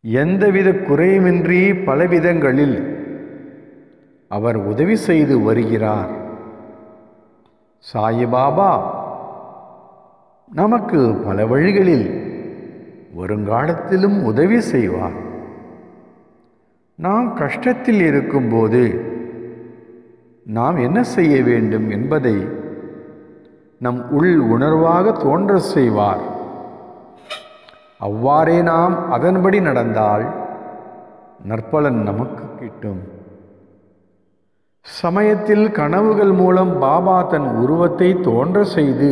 எந்தவித குறையுமின்றி பலவிதங்களில் அவர் உதவி செய்து வருகிறார் சாயிபாபா நமக்கு பல வழிகளில் வருங்காலத்திலும் உதவி செய்வார் நாம் கஷ்டத்தில் இருக்கும்போது நாம் என்ன செய்ய வேண்டும் என்பதை நம் உள் உணர்வாக தோன்ற செய்வார் அவ்வாறே நாம் அதன்படி நடந்தால் நற்பலன் நமக்கு கிட்டும் சமயத்தில் கனவுகள் மூலம் பாபா தன் உருவத்தை தோன்ற செய்து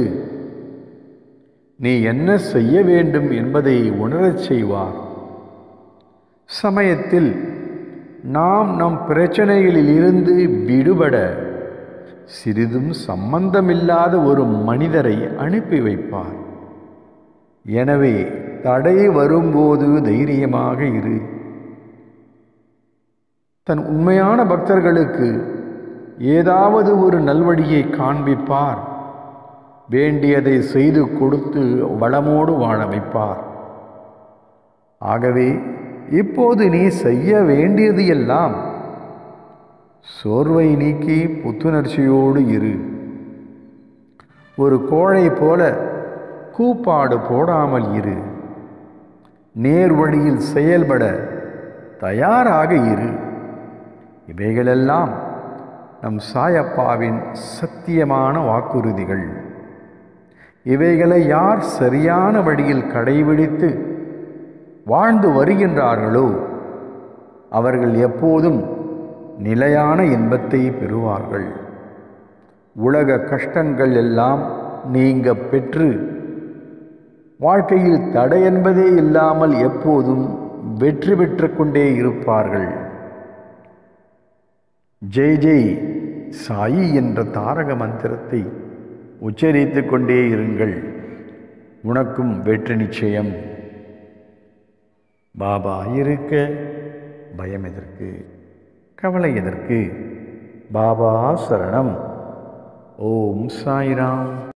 நீ என்ன செய்ய வேண்டும் என்பதை உணரச் செய்வார் சமயத்தில் நாம் நம் பிரச்சனைகளில் இருந்து விடுபட சிறிதும் சம்பந்தமில்லாத ஒரு மனிதரை அனுப்பி வைப்பார் எனவே தடை வரும்போது தைரியமாக இரு தன் உண்மையான பக்தர்களுக்கு ஏதாவது ஒரு நல்வழியை காண்பிப்பார் வேண்டியதை செய்து கொடுத்து வளமோடு வாழ வைப்பார் ஆகவே இப்போது நீ செய்ய வேண்டியது எல்லாம் சோர்வை நீக்கி புத்துணர்ச்சியோடு இரு ஒரு கோழை போல கூப்பாடு போடாமல் இரு நேர் வழியில் செயல்பட தயாராக இரு இவைகளெல்லாம் நம் சாயப்பாவின் சத்தியமான வாக்குறுதிகள் இவைகளை யார் சரியான வழியில் கடைபிடித்து வாழ்ந்து வருகின்றார்களோ அவர்கள் எப்போதும் நிலையான இன்பத்தை பெறுவார்கள் உலக கஷ்டங்கள் எல்லாம் நீங்க பெற்று வாழ்க்கையில் தடை என்பதே இல்லாமல் எப்போதும் வெற்றி பெற்று கொண்டே இருப்பார்கள் ஜெய் ஜெய் சாயி என்ற தாரக மந்திரத்தை உச்சரித்து கொண்டே இருங்கள் உனக்கும் வெற்றி நிச்சயம் பாபா இருக்க பயம் எதற்கு கவலை எதற்கு பாபா சரணம் ஓம் சாய்ராம்